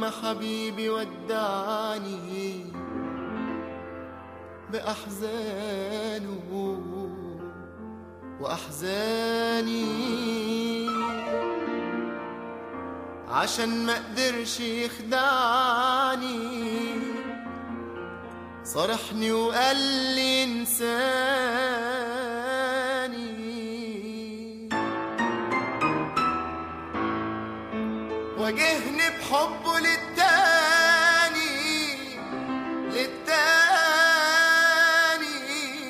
يوم حبيبي ودعني بأحزانه وأحزاني عشان ما قدرش يخدعني صرحني وقال لي انساني واجهني بحبه للتاني للتاني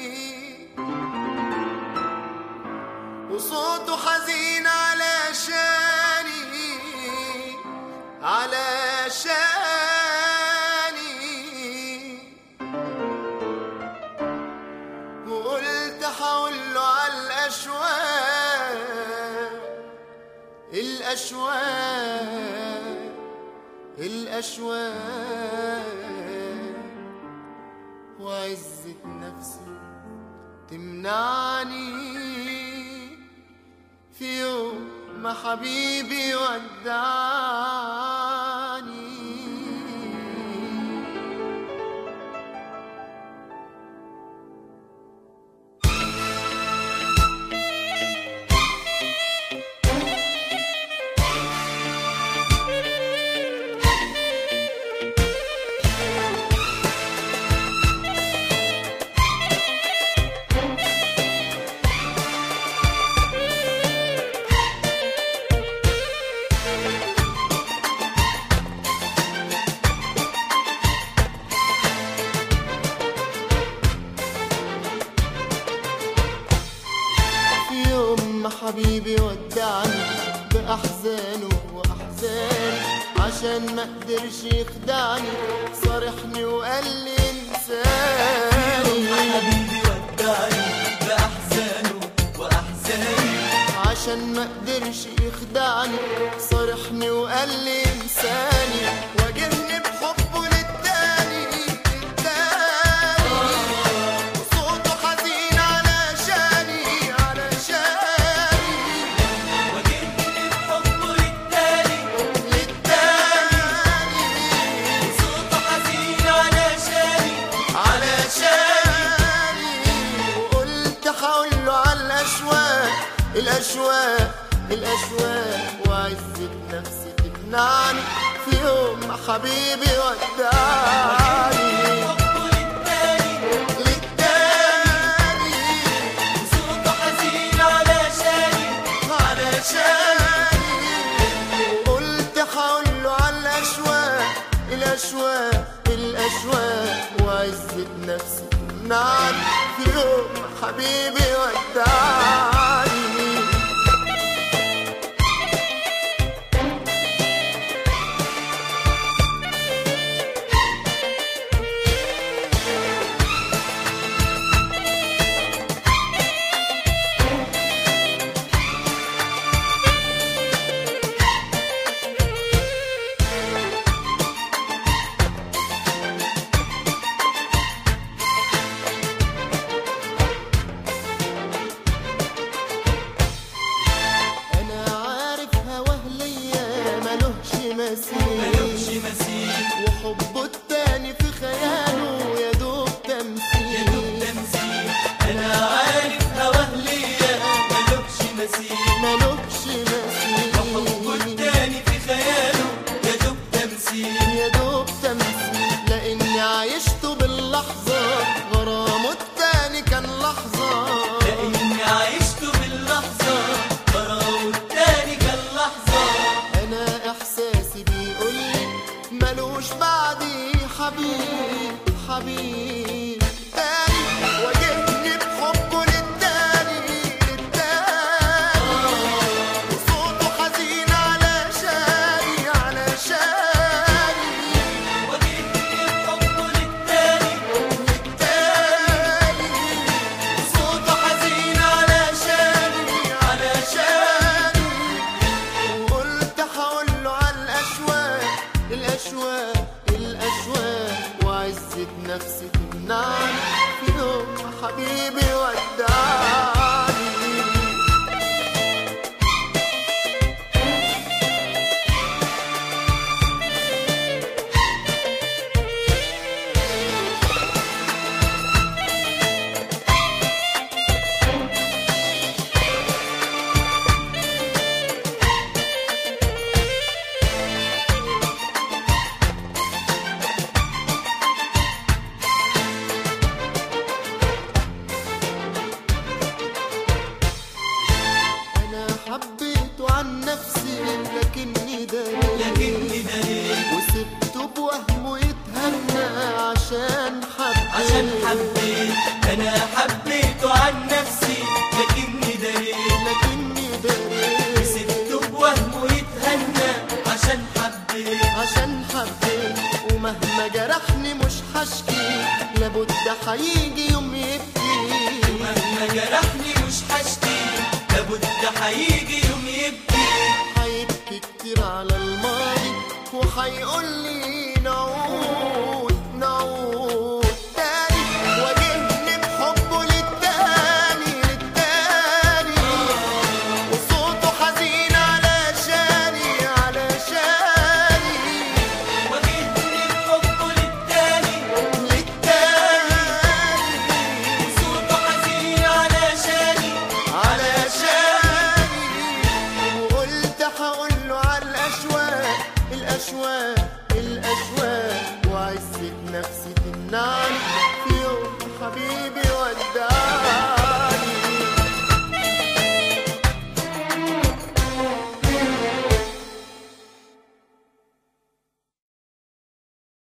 وصوته حزين علشاني علشاني وقلت حقوله على الأشواق الأشواق الأشواق وعزة نفسي تمنعني في يوم ما حبيبي ودعني في يوم ما حبيبي ودعني بأحزانه وأحزاني عشان ما قدرش يخدعني صارحني وقال لي انساني حبيبي ودعني بأحزانه وأحزاني عشان ما قدرش يخدعني صارحني وقال لي انساني واجهني بحبه للتاني للتاني وصوته حزين علشاني علشاني وجدني بحبه للتاني للتاني صوته حزين علشاني علشاني وقلت حقوله على الأشواق الأشواق الأشواق وعزة نفسي تمنعني في يوم ما حبيبي ودعني بحبه للتاني للتاني صوته حزين علشاني علشاني وقلت حقوله على الأشواق الأشواق الأشواق وعزة نفسي تمنعني في يوم ما حبيبي ودعني انا عارف هواه ليا ملوش ملوش مثيل مثيل وحبه التاني في خياله يا دوب يا تمثيل دوب تمثيل أنا عارف هواه ليا ملوش مثيل ملوش وحبه مثيل التاني في خياله يا دوب تمثيل يا دوب تمثيل لاني عايشته باللحظة غرامه التاني كان لحظة لأني عشت باللحظة غرام التاني كان لحظة انا احساسي بيقولي ملوش بعدي حبيب حبيب تاني واجهني بحبه للتاني للتاني وصوته حزين علشاني علشاني وجدني بحبه للتاني للتاني صوته حزين علشاني علشاني وقلت حقوله على الأشواق الأشواق الأشواق وعزة نفسي تمنعني في يوم حبيبي ودعني عشان حبيت عشان حبيت انا حبيته عن نفسي لكني دريت لكني دريت سبته بوهمه يتهنى عشان حبيت عشان حبيت ومهما جرحني مش هشكي لابد هيجي يوم يبكي مهما جرحني مش هشكي لابد هيجي يوم يبكي هيبكي كتير على الماضي وهيقول لي نعود